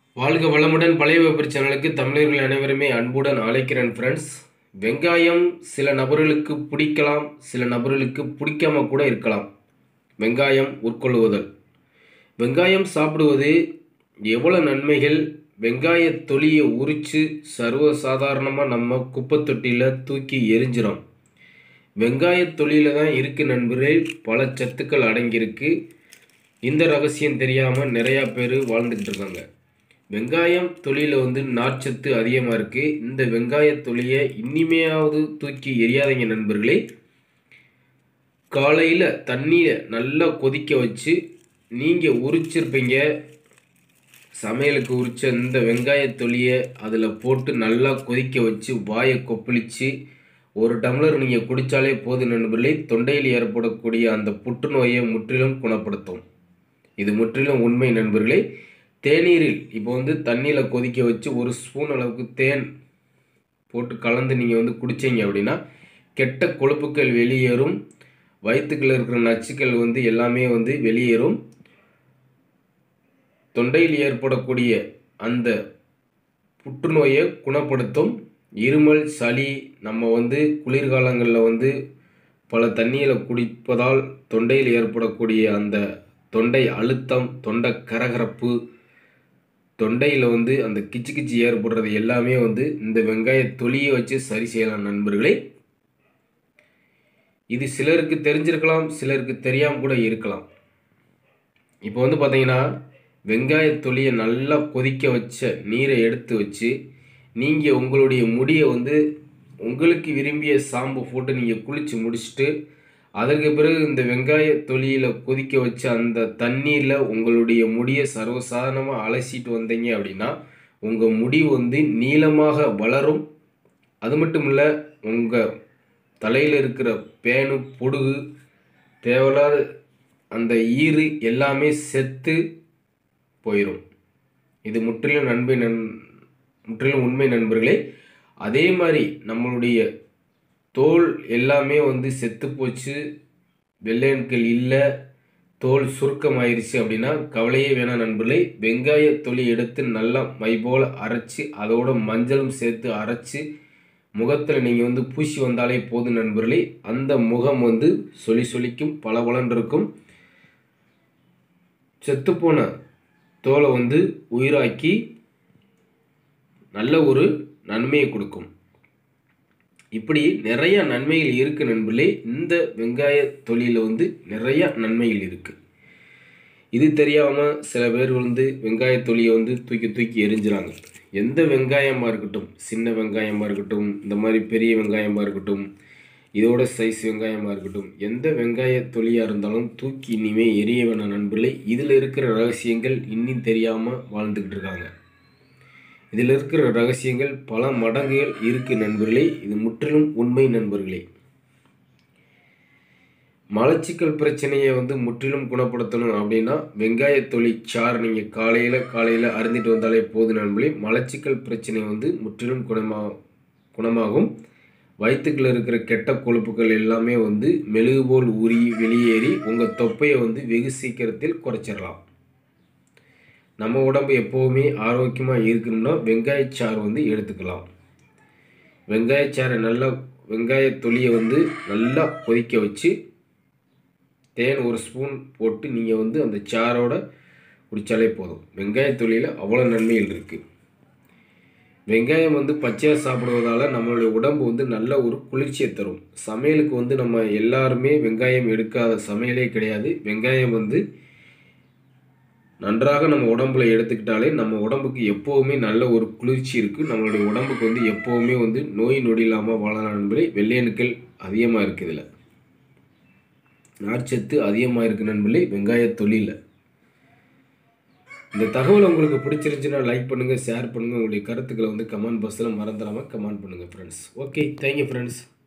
வாழ்க வளமுடன் பழைய வெப்பர் சேனலுக்கு தமிழர்கள் அனைவருமே அன்புடன் அழைக்கிறேன் ஃப்ரெண்ட்ஸ் வெங்காயம் சில நபர்களுக்கு பிடிக்கலாம் சில நபர்களுக்கு பிடிக்காம கூட இருக்கலாம் வெங்காயம் உட்கொள்ளுவதல் வெங்காயம் சாப்பிடுவது எவ்வளோ நன்மைகள் வெங்காய தொலியை உரித்து சர்வசாதாரணமாக நம்ம குப்பை தொட்டியில் தூக்கி எரிஞ்சிடும் வெங்காய தொலியில் தான் இருக்கு நண்பர்களே பல சத்துக்கள் அடங்கியிருக்கு இந்த ரகசியம் தெரியாமல் நிறையா பேர் வாழ்ந்துக்கிட்டு இருக்காங்க வெங்காயம் தொழில வந்து நார்ச்சத்து அதிகமாக இருக்குது இந்த வெங்காய தொலியை இனிமையாவது தூக்கி எரியாதீங்க நண்பர்களே காலையில் தண்ணியை நல்லா கொதிக்க வச்சு நீங்கள் உரிச்சிருப்பீங்க சமையலுக்கு உரிச்ச இந்த வெங்காய தொலியை அதில் போட்டு நல்லா கொதிக்க வச்சு வாயை கொப்பளித்து ஒரு டம்ளர் நீங்கள் குடித்தாலே போதும் நண்பர்களே தொண்டையில் ஏற்படக்கூடிய அந்த புற்றுநோயை முற்றிலும் குணப்படுத்தும் இது முற்றிலும் உண்மை நண்பர்களே தேநீரில் இப்போ வந்து தண்ணியில் கொதிக்க வச்சு ஒரு ஸ்பூன் அளவுக்கு தேன் போட்டு கலந்து நீங்கள் வந்து குடிச்சீங்க அப்படின்னா கெட்ட கொழுப்புக்கள் வெளியேறும் வயிற்றுக்குள்ள இருக்கிற நச்சுக்கள் வந்து எல்லாமே வந்து வெளியேறும் தொண்டையில் ஏற்படக்கூடிய அந்த புற்றுநோயை குணப்படுத்தும் இருமல் சளி நம்ம வந்து குளிர்காலங்களில் வந்து பல தண்ணியில் குடிப்பதால் தொண்டையில் ஏற்படக்கூடிய அந்த தொண்டை அழுத்தம் தொண்டை கரகரப்பு தொண்டையில் வந்து அந்த கிச்சு கிச்சு ஏற்படுறது எல்லாமே வந்து இந்த வெங்காய தொலியை வச்சு சரி செய்யலாம் நண்பர்களே இது சிலருக்கு தெரிஞ்சிருக்கலாம் சிலருக்கு தெரியாமல் கூட இருக்கலாம் இப்போ வந்து பார்த்தீங்கன்னா வெங்காய தொலியை நல்லா கொதிக்க வச்ச நீரை எடுத்து வச்சு நீங்கள் உங்களுடைய முடியை வந்து உங்களுக்கு விரும்பிய சாம்பு போட்டு நீங்கள் குளித்து முடிச்சுட்டு அதற்கு பிறகு இந்த வெங்காய தொலியில் கொதிக்க வச்ச அந்த தண்ணீரில் உங்களுடைய முடியை சர்வசாதாரணமாக அலசிட்டு வந்தீங்க அப்படின்னா உங்கள் முடி வந்து நீளமாக வளரும் அது மட்டும் இல்லை உங்கள் தலையில் இருக்கிற பேனு பொடுகு தேவையில்லாத அந்த ஈறு எல்லாமே செத்து போயிடும் இது முற்றிலும் நன்மை நன் முற்றிலும் உண்மை நண்பர்களே அதே மாதிரி நம்மளுடைய தோல் எல்லாமே வந்து செத்து போச்சு வெள்ளையணுக்கள் இல்லை தோல் சுருக்கமாயிருச்சு அப்படின்னா கவலையே வேணாம் நண்பர்களே வெங்காய தொலி எடுத்து நல்லா மை போல் அரைச்சி அதோட மஞ்சளும் சேர்த்து அரைச்சி முகத்தில் நீங்கள் வந்து பூசி வந்தாலே போதும் நண்பர்களே அந்த முகம் வந்து சொலி சொலிக்கும் பளபளன்னு இருக்கும் செத்துப்போன தோலை வந்து உயிராக்கி நல்ல ஒரு நன்மையை கொடுக்கும் இப்படி நிறைய நன்மைகள் இருக்கு நண்பர்களே இந்த வெங்காய தொழிலில் வந்து நிறைய நன்மைகள் இருக்கு இது தெரியாமல் சில பேர் வந்து வெங்காய தொலியை வந்து தூக்கி தூக்கி எரிஞ்சுறாங்க எந்த வெங்காயமாக இருக்கட்டும் சின்ன வெங்காயமாக இருக்கட்டும் இந்த மாதிரி பெரிய வெங்காயமாக இருக்கட்டும் இதோட சைஸ் வெங்காயமாக இருக்கட்டும் எந்த வெங்காய தொலியாக இருந்தாலும் தூக்கி இனிமே எரிய வேணாம் நண்பர்களே இதில் இருக்கிற ரகசியங்கள் இன்னும் தெரியாமல் வாழ்ந்துக்கிட்டு இருக்காங்க இதில் இருக்கிற ரகசியங்கள் பல மடங்குகள் இருக்கு நண்பர்களே இது முற்றிலும் உண்மை நண்பர்களே மலச்சிக்கல் பிரச்சனையை வந்து முற்றிலும் குணப்படுத்தணும் அப்படின்னா வெங்காய தொழி சாறு நீங்கள் காலையில் காலையில் அருந்திட்டு வந்தாலே போதும் நண்பர்களே மலச்சிக்கல் பிரச்சனை வந்து முற்றிலும் குணமா குணமாகும் வயிற்றுக்குள்ள இருக்கிற கெட்ட கொழுப்புகள் எல்லாமே வந்து மெழுகு போல் ஊறி வெளியேறி உங்கள் தொப்பையை வந்து வெகு சீக்கிரத்தில் குறைச்சிடலாம் நம்ம உடம்பு எப்போவுமே ஆரோக்கியமாக இருக்கணும்னா வெங்காயச்சாறு வந்து எடுத்துக்கலாம் வெங்காயச்சாறை நல்லா வெங்காய தொலியை வந்து நல்லா கொதிக்க வச்சு தேன் ஒரு ஸ்பூன் போட்டு நீங்கள் வந்து அந்த சாரோட குடித்தாலே போதும் வெங்காய தொலியில் அவ்வளோ நன்மைகள் இருக்குது வெங்காயம் வந்து பச்சையாக சாப்பிடுவதால் நம்மளுடைய உடம்பு வந்து நல்ல ஒரு குளிர்ச்சியை தரும் சமையலுக்கு வந்து நம்ம எல்லாருமே வெங்காயம் எடுக்காத சமையலே கிடையாது வெங்காயம் வந்து நன்றாக நம்ம உடம்புல எடுத்துக்கிட்டாலே நம்ம உடம்புக்கு எப்போவுமே நல்ல ஒரு குளிர்ச்சி இருக்குது நம்மளுடைய உடம்புக்கு வந்து எப்போவுமே வந்து நோய் நொடி இல்லாமல் வாழலாம் என்பதை வெள்ளையணுக்கள் அதிகமாக இருக்குது இதில் நார்ச்சத்து அதிகமாக இருக்குது நண்பர்களே வெங்காய தொழிலில் இந்த தகவல் உங்களுக்கு பிடிச்சிருந்துச்சுன்னா லைக் பண்ணுங்கள் ஷேர் பண்ணுங்கள் உங்களுடைய கருத்துக்களை வந்து கமெண்ட் பாக்ஸில் மறந்துடாமல் கமெண்ட் பண்ணுங்கள் ஃப்ரெண்ட்ஸ் ஓகே தேங்க்யூ ஃப்ரெண்ட்ஸ்